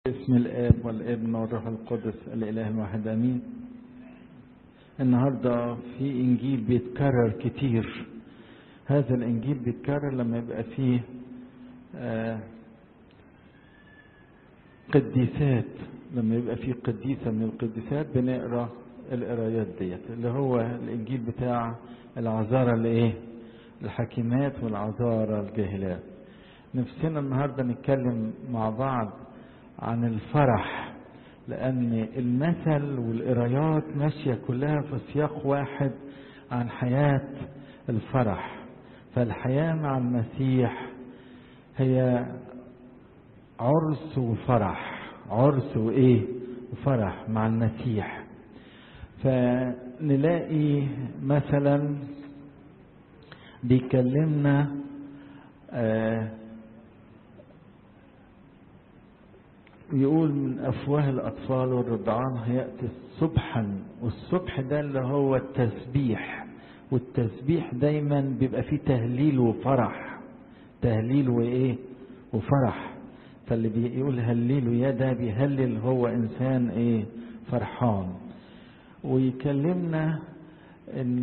باسم الاب والابن والروح القدس الاله الواحد امين النهارده في انجيل بيتكرر كتير هذا الانجيل بيتكرر لما يبقى فيه آه قديسات لما يبقى فيه قديسة من القديسات بنقرا القرايات ديت اللي هو الانجيل بتاع العذارى اللي ايه الحكيمات والعذارى الجاهلات نفسنا النهارده نتكلم مع بعض عن الفرح لأن المثل والقرايات ماشية كلها في سياق واحد عن حياة الفرح فالحياة مع المسيح هي عرس وفرح عرس وإيه وفرح مع المسيح فنلاقي مثلا بيكلمنا آه يقول من أفواه الأطفال والرضعان هيأتي صبحا والصبح ده اللي هو التسبيح والتسبيح دايما بيبقى فيه تهليل وفرح تهليل وإيه وفرح فاللي بيقول هللوا يا ده بيهلل هو إنسان إيه فرحان ويكلمنا إن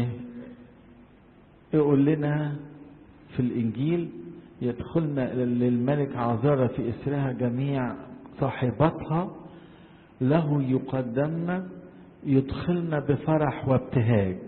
يقول لنا في الإنجيل يدخلنا للملك عذارى في إسرها جميع صاحباتها له يقدمن يدخلن بفرح وابتهاج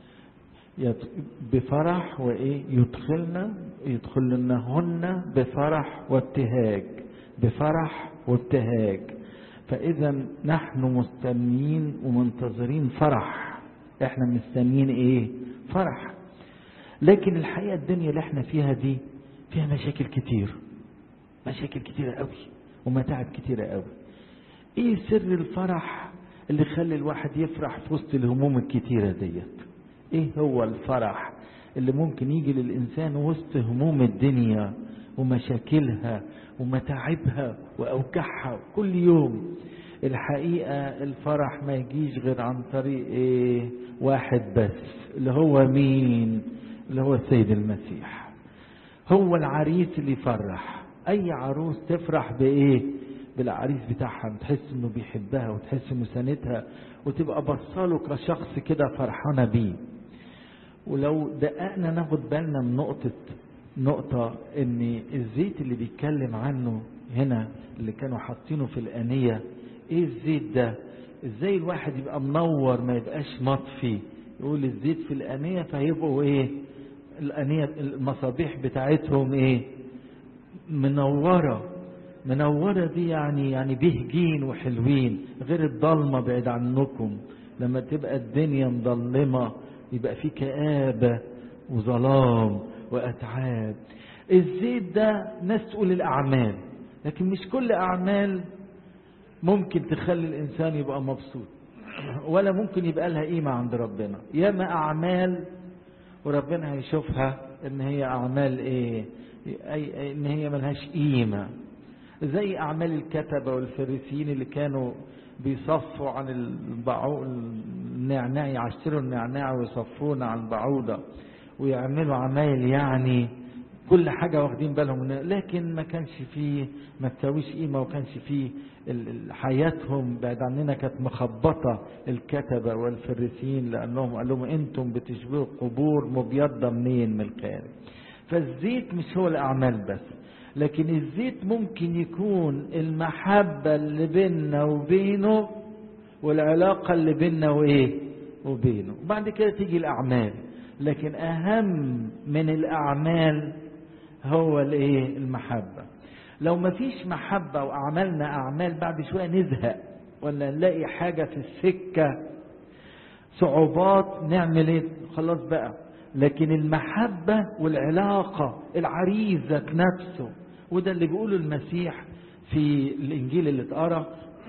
بفرح وايه يدخلن يدخلنهن بفرح وابتهاج بفرح وابتهاج فاذا نحن مستنيين ومنتظرين فرح احنا مستنيين ايه فرح لكن الحقيقه الدنيا اللي احنا فيها دي فيها مشاكل كتير مشاكل كتيره قوي ومتاعب كتيرة قوي ايه سر الفرح اللي يخلي الواحد يفرح في وسط الهموم الكتيرة ديت ايه هو الفرح اللي ممكن يجي للإنسان وسط هموم الدنيا ومشاكلها ومتاعبها وأوجاعها كل يوم الحقيقة الفرح ما يجيش غير عن طريق ايه واحد بس اللي هو مين اللي هو السيد المسيح هو العريس اللي يفرح اي عروس تفرح بايه بالعريس بتاعها تحس انه بيحبها وتحس انه ساندها وتبقى بصاله كشخص كده فرحانه بيه ولو دققنا ناخد بالنا من نقطه نقطة ان الزيت اللي بيتكلم عنه هنا اللي كانوا حاطينه في الآنية ايه الزيت ده ازاي الواحد يبقى منور ما يبقاش مطفي يقول الزيت في الآنية فهيبقوا ايه الآنية المصابيح بتاعتهم ايه منورة منورة دي يعني يعني بهجين وحلوين غير الضلمة بعيد عنكم لما تبقى الدنيا مظلمة يبقى في كآبة وظلام وأتعاب الزيت ده ناس تقول الأعمال لكن مش كل أعمال ممكن تخلي الإنسان يبقى مبسوط ولا ممكن يبقى لها قيمة عند ربنا ياما أعمال وربنا هيشوفها إن هي أعمال إيه أي ان هي ملهاش قيمة زي اعمال الكتبة والفريسيين اللي كانوا بيصفوا عن البعو النعناع يعشروا النعناع ويصفون عن البعوضة ويعملوا عمايل يعني كل حاجة واخدين بالهم منها لكن ما كانش فيه ما تساويش قيمة وكانش فيه حياتهم بعد عننا كانت مخبطة الكتبة والفريسيين لأنهم قال لهم أنتم بتشبهوا قبور مبيضة منين من الخارج فالزيت مش هو الأعمال بس لكن الزيت ممكن يكون المحبة اللي بيننا وبينه والعلاقة اللي بيننا وإيه وبينه بعد كده تيجي الأعمال لكن أهم من الأعمال هو الإيه المحبة لو ما فيش محبة وأعمالنا أعمال بعد شوية نزهق ولا نلاقي حاجة في السكة صعوبات نعمل ايه خلاص بقى لكن المحبة والعلاقة العريس ذات نفسه وده اللي بيقوله المسيح في الإنجيل اللي اتقرا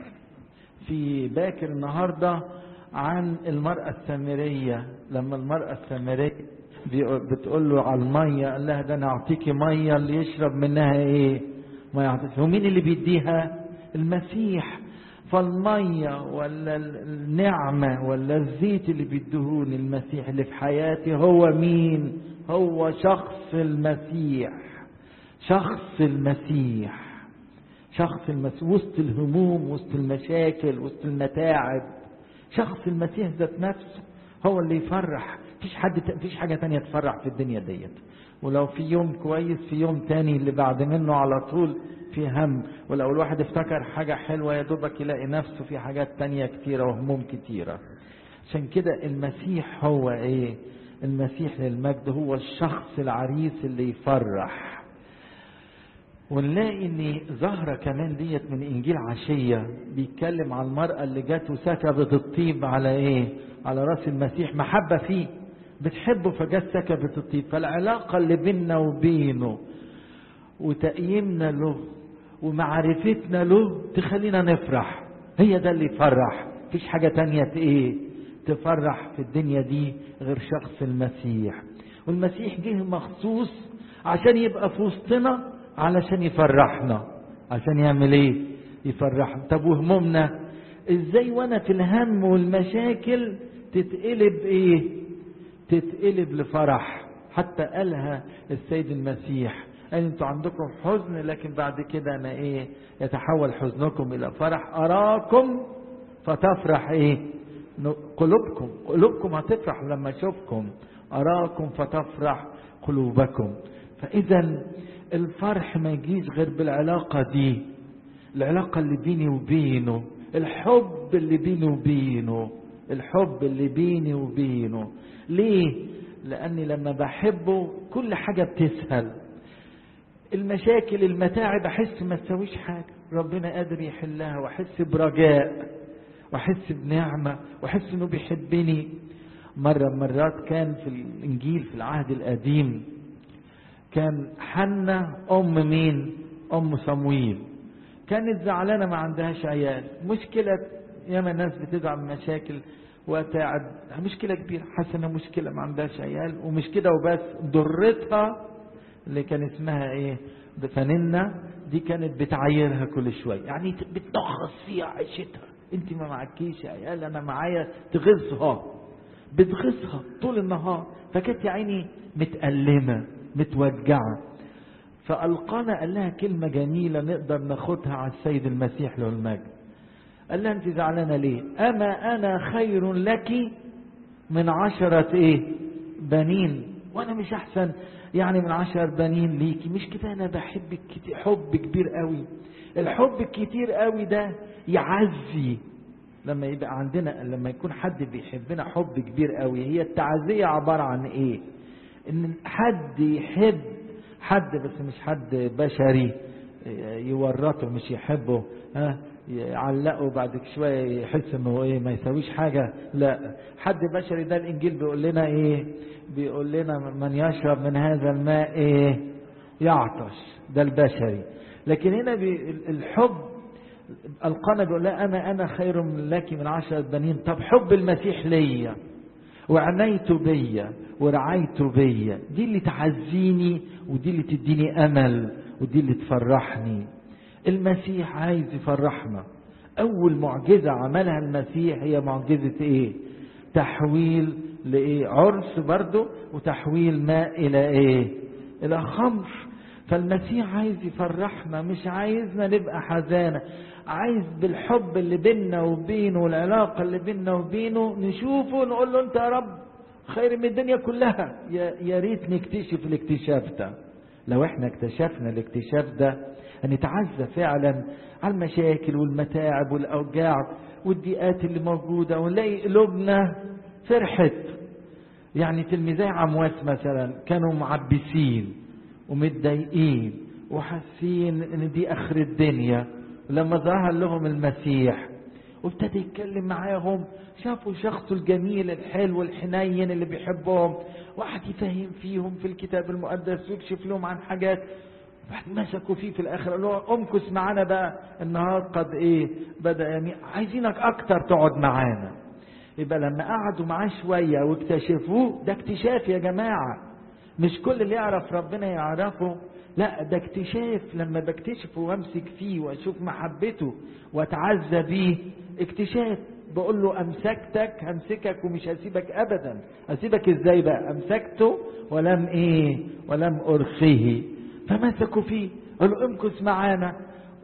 في باكر النهاردة عن المرأة السامرية لما المرأة السامرية بتقول له على المية قال لها ده أنا أعطيكي مية اللي يشرب منها إيه ما يعطيك ومين اللي بيديها المسيح فالمية ولا النعمة ولا الزيت اللي بيدهون المسيح اللي في حياتي هو مين هو شخص المسيح شخص المسيح شخص المسيح وسط الهموم وسط المشاكل وسط المتاعب شخص المسيح ذات نفسه هو اللي يفرح مفيش حد مفيش حاجه تانية تفرح في الدنيا ديت ولو في يوم كويس في يوم تاني اللي بعد منه على طول في هم ولو الواحد افتكر حاجة حلوة يا دوبك يلاقي نفسه في حاجات تانية كتيرة وهموم كتيرة عشان كده المسيح هو ايه المسيح للمجد هو الشخص العريس اللي يفرح ونلاقي ان ظاهرة كمان ديت من انجيل عشية بيتكلم على المرأة اللي جت وسكبت الطيب على ايه على راس المسيح محبة فيه بتحبه فجت سكبت الطيب فالعلاقة اللي بيننا وبينه وتقييمنا له ومعرفتنا له تخلينا نفرح هي ده اللي يفرح مفيش حاجة تانية ايه تفرح في الدنيا دي غير شخص المسيح والمسيح جه مخصوص عشان يبقى في وسطنا علشان يفرحنا عشان يعمل ايه يفرحنا طب وهمومنا ازاي وانا في الهم والمشاكل تتقلب ايه تتقلب لفرح حتى قالها السيد المسيح قال انتوا عندكم حزن لكن بعد كده انا ايه يتحول حزنكم الى فرح اراكم فتفرح ايه قلوبكم قلوبكم هتفرح لما اشوفكم اراكم فتفرح قلوبكم فاذا الفرح ما يجيش غير بالعلاقة دي العلاقة اللي بيني وبينه الحب اللي بيني وبينه الحب اللي بيني وبينه ليه لاني لما بحبه كل حاجة بتسهل المشاكل المتاعب احس ما تسويش حاجة ربنا قادر يحلها واحس برجاء واحس بنعمة واحس انه بيحبني مرة مرات كان في الانجيل في العهد القديم كان حنة ام مين ام صمويل كانت زعلانة ما عندهاش عيال مشكلة ياما ناس بتزعل من مشاكل وتعب مشكلة كبيرة حاسة انها مشكلة ما عندهاش عيال ومش كده وبس ضرتها اللي كان اسمها ايه فننة دي كانت بتعايرها كل شوية يعني بتنغص فيها عيشتها انت ما معكيش عيال انا معايا تغيظها بتغيظها طول النهار فكانت يا عيني متألمة متوجعة فألقانا قال لها كلمة جميلة نقدر ناخدها على السيد المسيح له المجد قال لها انت زعلانة ليه اما انا خير لك من عشرة ايه بنين وانا مش احسن يعني من عشر بنين ليكي مش كده انا بحبك كتير حب كبير قوي الحب الكتير قوي ده يعزي لما يبقى عندنا لما يكون حد بيحبنا حب كبير قوي هي التعزية عبارة عن ايه ان حد يحب حد بس مش حد بشري يورطه مش يحبه ها يعلقه بعد شوية يحس انه ايه ما يسويش حاجة لا حد بشري ده الانجيل بيقول لنا ايه بيقول لنا من يشرب من هذا الماء ايه يعطش ده البشري لكن هنا الحب القنا بيقول لها انا انا خير من لك من عشرة بنين طب حب المسيح ليا وعنيت بيا ورعيت بيا دي اللي تعزيني ودي اللي تديني امل ودي اللي تفرحني المسيح عايز يفرحنا اول معجزة عملها المسيح هي معجزة ايه تحويل لايه عرس برضه وتحويل ماء الى ايه الى خمر فالمسيح عايز يفرحنا مش عايزنا نبقى حزانة عايز بالحب اللي بيننا وبينه والعلاقة اللي بيننا وبينه نشوفه ونقول له انت يا رب خير من الدنيا كلها يا, يا ريت نكتشف الاكتشاف ده لو احنا اكتشفنا الاكتشاف ده هنتعزى فعلا على المشاكل والمتاعب والاوجاع والضيقات اللي موجوده ونلاقي قلوبنا فرحت يعني تلميذي عمواس مثلا كانوا معبسين ومتضايقين وحاسين ان دي اخر الدنيا ولما ظهر لهم المسيح وابتدى يتكلم معاهم شافوا شخصه الجميل الحلو الحنين اللي بيحبهم وقعد يفهم فيهم في الكتاب المقدس ويكشف لهم عن حاجات بعد مسكوا فيه في الاخر قالوا له امكث معانا بقى النهار قد ايه بدا يمين عايزينك اكتر تقعد معانا يبقى لما قعدوا معاه شويه واكتشفوه ده اكتشاف يا جماعه مش كل اللي يعرف ربنا يعرفه لا ده اكتشاف لما بكتشفه وامسك فيه واشوف محبته واتعزى بيه اكتشاف بقول له امسكتك همسكك ومش هسيبك ابدا هسيبك ازاي بقى امسكته ولم ايه ولم ارخيه فمسكوا فيه قالوا امكث معانا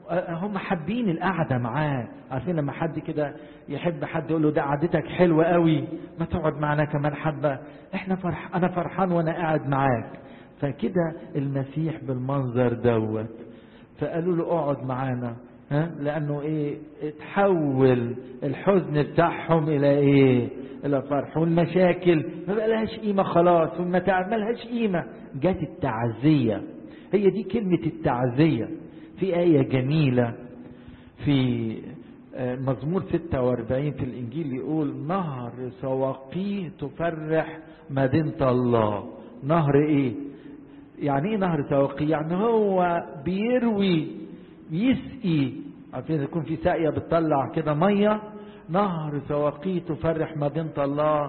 هم حابين القعدة معاه عارفين لما حد كده يحب حد يقول له ده قعدتك حلوة قوي ما تقعد معنا كمان حبة احنا فرح انا فرحان وانا قاعد معاك فكده المسيح بالمنظر دوت فقالوا له اقعد معانا ها لانه ايه اتحول الحزن بتاعهم الى ايه الى فرح والمشاكل ما بقالهاش قيمه خلاص والمتاعب ما لهاش قيمه جت التعزيه هي دي كلمه التعزيه في ايه جميله في مزمور 46 في الانجيل يقول نهر سواقيه تفرح مدينه الله نهر ايه يعني ايه نهر سواقيه يعني هو بيروي يسقي عارفين يكون في ساقيه بتطلع كده ميه نهر سواقيه تفرح مدينه الله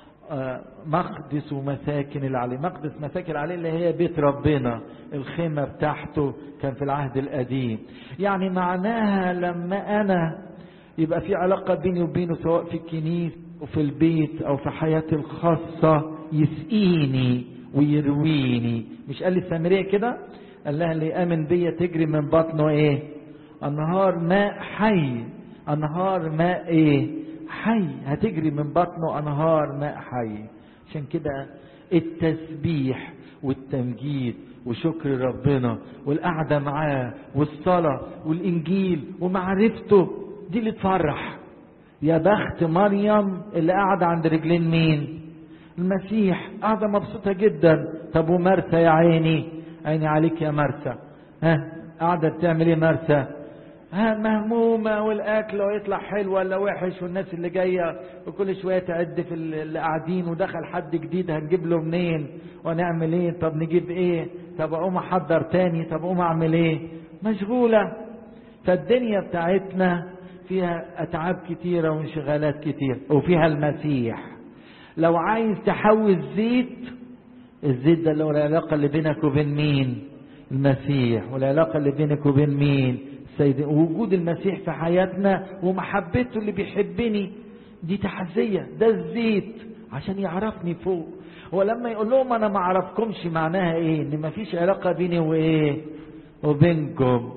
مقدس ومساكن العلي مقدس مساكن العلي اللي هي بيت ربنا الخيمه بتاعته كان في العهد القديم يعني معناها لما انا يبقى في علاقه بيني وبينه سواء في الكنيسه وفي البيت او في حياتي الخاصه يسقيني ويرويني مش قال للسامريه كده قال لها اللي امن بيا تجري من بطنه ايه انهار ماء حي انهار ماء ايه حي هتجري من بطنه انهار ماء حي عشان كده التسبيح والتمجيد وشكر ربنا والقعدة معاه والصلاة والإنجيل ومعرفته دي اللي تفرح يا بخت مريم اللي قاعدة عند رجلين مين المسيح قاعدة مبسوطة جدا طب ومرسى يا عيني عيني عليك يا مرسى ها قاعدة بتعمل ايه مرسى ها مهمومة والأكل ويطلع حلو ولا وحش والناس اللي جاية وكل شوية تعد في اللي قاعدين ودخل حد جديد هنجيب له منين ونعمل ايه طب نجيب ايه طب اقوم احضر تاني طب اقوم اعمل ايه مشغولة فالدنيا بتاعتنا فيها اتعاب كتيرة وانشغالات كتير وفيها المسيح لو عايز تحوز زيت الزيت ده اللي هو العلاقة اللي بينك وبين مين المسيح والعلاقة اللي بينك وبين مين السيد وجود المسيح في حياتنا ومحبته اللي بيحبني دي تحزية ده الزيت عشان يعرفني فوق ولما يقول لهم انا ما اعرفكمش معناها ايه ان ما فيش علاقة بيني وايه وبينكم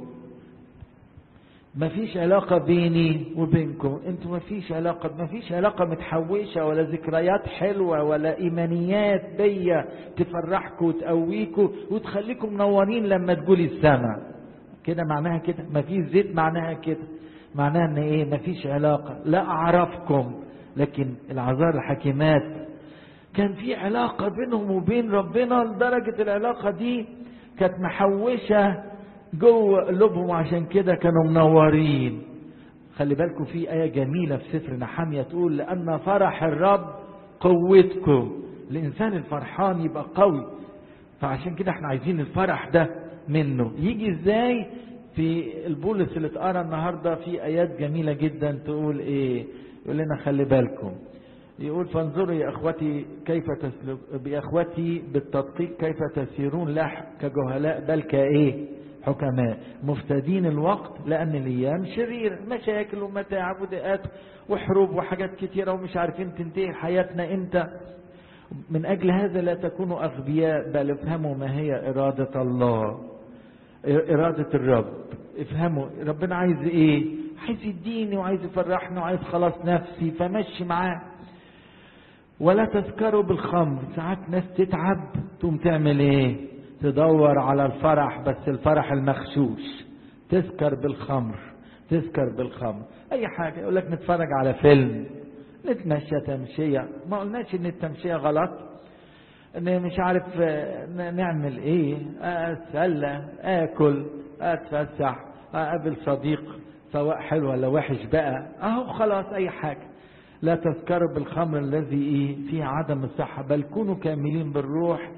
ما فيش علاقة بيني وبينكم انتوا ما فيش علاقة ما فيش علاقة متحوشة ولا ذكريات حلوة ولا ايمانيات بيا تفرحكم وتقويكم وتخليكم منورين لما تقولي السماء كده معناها كده ما فيش زيت معناها كده معناها ان ايه ما فيش علاقة لا اعرفكم لكن العذار الحكيمات كان في علاقة بينهم وبين ربنا لدرجة العلاقة دي كانت محوشة جوه قلوبهم عشان كده كانوا منورين خلي بالكم في آية جميلة في سفر نحامية تقول لأن فرح الرب قوتكم الإنسان الفرحان يبقى قوي فعشان كده احنا عايزين الفرح ده منه يجي ازاي في البولس اللي اتقرا النهارده في ايات جميله جدا تقول ايه يقول لنا خلي بالكم يقول فانظروا يا اخوتي كيف تسلك باخوتي بالتدقيق كيف تسيرون لا كجهلاء بل كايه حكماء مفتدين الوقت لان الايام شرير مشاكل ومتاعب وضيقات وحروب وحاجات كتيره ومش عارفين تنتهي حياتنا امتى من اجل هذا لا تكونوا اغبياء بل افهموا ما هي اراده الله اراده الرب افهموا ربنا عايز ايه عايز يديني وعايز يفرحني وعايز خلاص نفسي فمشي معاه ولا تذكروا بالخمر ساعات ناس تتعب تقوم تعمل ايه تدور على الفرح بس الفرح المخشوش تذكر بالخمر تذكر بالخمر اي حاجه يقول لك نتفرج على فيلم نتمشى تمشيه ما قلناش ان التمشيه غلط ان مش عارف نعمل ايه اتسلى اكل اتفسح اقابل صديق سواء حلو ولا وحش بقى اهو خلاص اي حاجه لا تذكروا بالخمر الذي ايه فيه عدم الصحة بل كونوا كاملين بالروح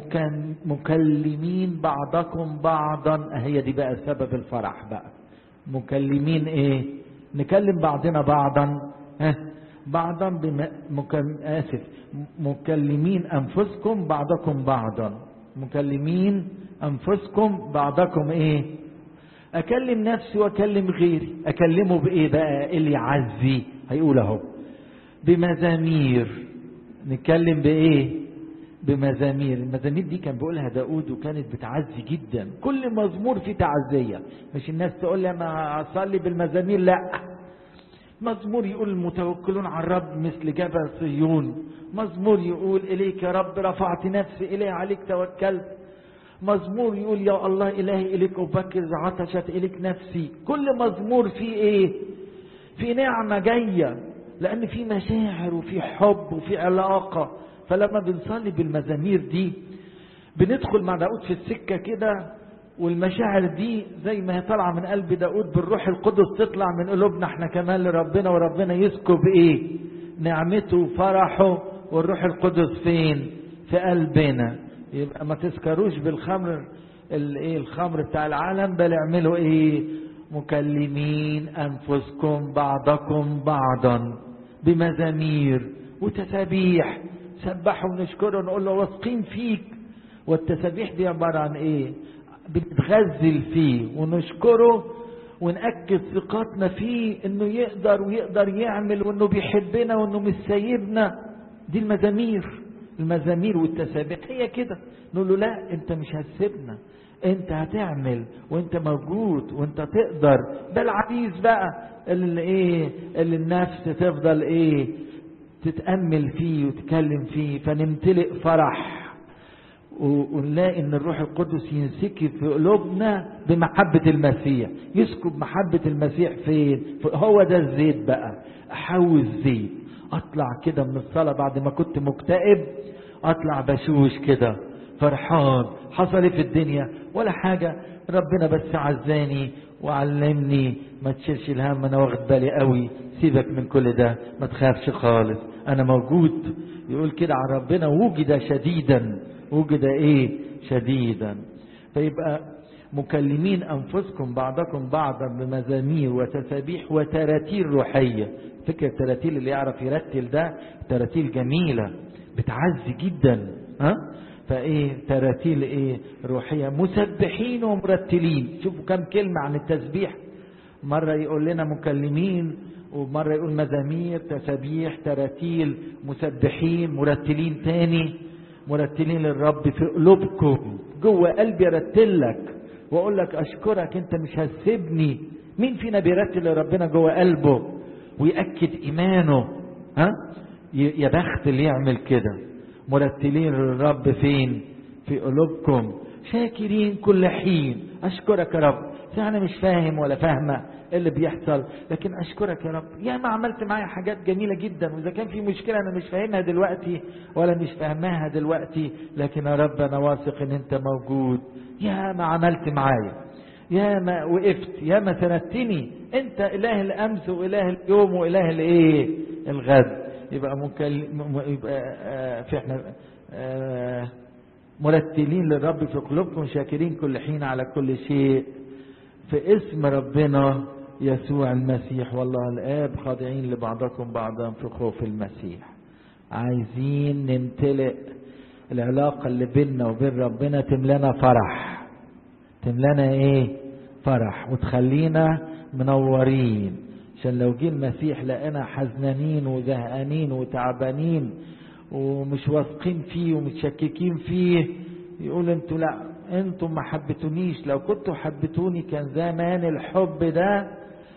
مكلمين بعضكم بعضا هي دي بقى سبب الفرح بقى مكلمين ايه نكلم بعضنا بعضا ها بعضا بم... مكلم... اسف مكلمين انفسكم بعضكم بعضا مكلمين انفسكم بعضكم ايه اكلم نفسي واكلم غيري اكلمه بايه بقى اللي يعزي هيقول اهو بمزامير نتكلم بايه بمزامير المزامير دي كان بيقولها داود وكانت بتعزي جدا كل مزمور فيه تعزية مش الناس تقول لي انا اصلي بالمزامير لا مزمور يقول المتوكلون على الرب مثل جبل صيون مزمور يقول إليك يا رب رفعت نفسي إليه عليك توكلت مزمور يقول يا الله إلهي إليك أبكر عطشت إليك نفسي كل مزمور فيه إيه في نعمة جاية لأن في مشاعر وفي حب وفي علاقة فلما بنصلي بالمزامير دي بندخل مع داود في السكة كده والمشاعر دي زي ما هي طالعة من قلب داود بالروح القدس تطلع من قلوبنا احنا كمان لربنا وربنا يسكب ايه نعمته وفرحه والروح القدس فين في قلبنا يبقى ما تسكروش بالخمر الايه الخمر بتاع العالم بل اعملوا ايه مكلمين انفسكم بعضكم بعضا بمزامير وتسابيح سبحوا ونشكره ونقول له واثقين فيك والتسابيح دي عباره عن ايه بنتغزل فيه ونشكره ونأكد ثقتنا فيه انه يقدر ويقدر يعمل وانه بيحبنا وانه مش سايبنا دي المزامير المزامير والتسابيح هي كده نقول له لا انت مش هتسيبنا انت هتعمل وانت موجود وانت تقدر ده العزيز بقى اللي ايه اللي النفس تفضل ايه تتأمل فيه وتتكلم فيه فنمتلئ فرح ونلاقي ان الروح القدس ينسكب في قلوبنا بمحبة المسيح يسكب محبة المسيح فين هو ده الزيت بقى احوز زيت اطلع كده من الصلاة بعد ما كنت مكتئب اطلع بشوش كده فرحان حصل ايه في الدنيا ولا حاجة ربنا بس عزاني وعلمني ما تشيلش الهم انا واخد بالي قوي سيبك من كل ده ما تخافش خالص انا موجود يقول كده عن ربنا وجد شديدا وجد ايه شديدا فيبقى مكلمين انفسكم بعضكم بعضا بمزامير وتسابيح وتراتيل روحيه فكره التراتيل اللي يعرف يرتل ده تراتيل جميله بتعزي جدا ها فايه تراتيل ايه روحيه مسبحين ومرتلين شوفوا كم كلمه عن التسبيح مره يقول لنا مكلمين ومره يقول مزامير تسابيح تراتيل مسبحين مرتلين تاني مرتلين للرب في قلوبكم جوه قلبي ارتلك واقول لك اشكرك انت مش هتسيبني مين فينا بيرتل لربنا جوه قلبه ويأكد ايمانه ها يا بخت اللي يعمل كده مرتلين للرب فين في قلوبكم شاكرين كل حين اشكرك يا رب انا مش فاهم ولا فاهمه اللي بيحصل لكن اشكرك يا رب يا ما عملت معايا حاجات جميله جدا واذا كان في مشكله انا مش فاهمها دلوقتي ولا مش فاهماها دلوقتي لكن يا رب انا واثق ان انت موجود يا ما عملت معايا يا ما وقفت يا ما سندتني انت اله الامس واله اليوم واله الايه الغد يبقى مكلم يبقى آه في احنا آه مرتلين للرب في قلوبكم شاكرين كل حين على كل شيء في اسم ربنا يسوع المسيح والله الآب خاضعين لبعضكم بعضا في خوف المسيح عايزين نمتلئ العلاقة اللي بيننا وبين ربنا تملانا فرح تملانا ايه فرح وتخلينا منورين عشان لو جه المسيح لقينا حزنانين وزهقانين وتعبانين ومش واثقين فيه ومتشككين فيه يقول انتوا لا انتم ما حبتونيش لو كنتوا حبتوني كان زمان الحب ده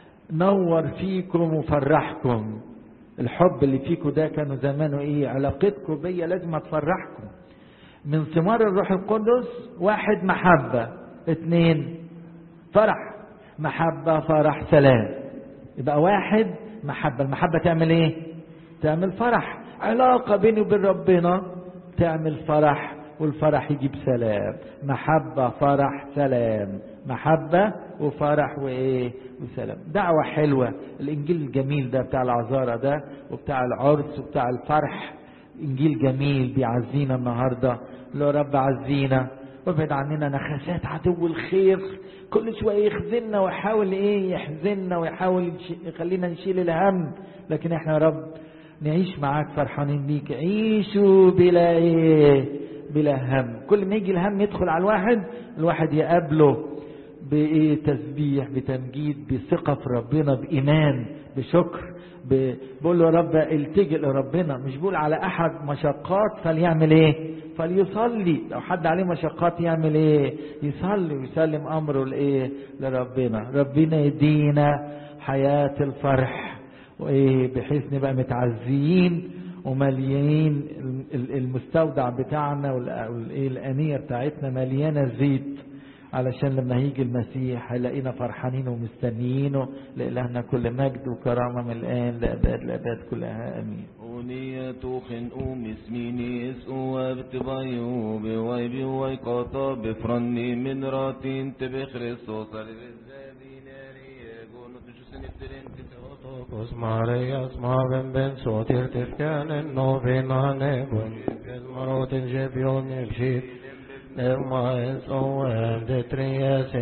نور فيكم وفرحكم الحب اللي فيكم ده كانوا زمانه ايه علاقتكم بيا لازم تفرحكم من ثمار الروح القدس واحد محبة اتنين فرح محبة فرح سلام يبقى واحد محبة المحبة تعمل ايه تعمل فرح علاقة بيني وبين ربنا تعمل فرح والفرح يجيب سلام محبة فرح سلام محبة وفرح وإيه وسلام دعوة حلوة الإنجيل الجميل ده بتاع العذارة ده وبتاع العرس وبتاع الفرح إنجيل جميل بيعزينا النهاردة لو رب عزينا وابعد عننا نخسات عدو الخير كل شوية يخزلنا ويحاول ايه يحزننا ويحاول يخلينا نشيل الهم لكن احنا يا رب نعيش معاك فرحانين بيك عيشوا بلا ايه بلا هم كل ما يجي الهم يدخل على الواحد الواحد يقابله بايه تسبيح بتمجيد بثقة في ربنا بإيمان بشكر بقول له يا رب التجئ لربنا مش بقول على أحد مشقات فليعمل ايه فليصلي لو حد عليه مشقات يعمل ايه يصلي ويسلم امره لايه لربنا ربنا يدينا حياة الفرح وايه بحيث نبقى متعزيين ومليانين المستودع بتاعنا والايه الانيه بتاعتنا مليانه زيت علشان لما هيجي المسيح هيلاقينا فرحانين ومستنيينه لإلهنا كل مجد وكرامة من الآن لأباد لأباد كلها آمين أونية خنقوم اسميني اسقوا بتبايو بوايبي وايقاطا بفرني من راتين تبخريستوس Os Marias maven ben sotir tifkanen novinane bun marotin jebion el shit Never mind, so I'm the three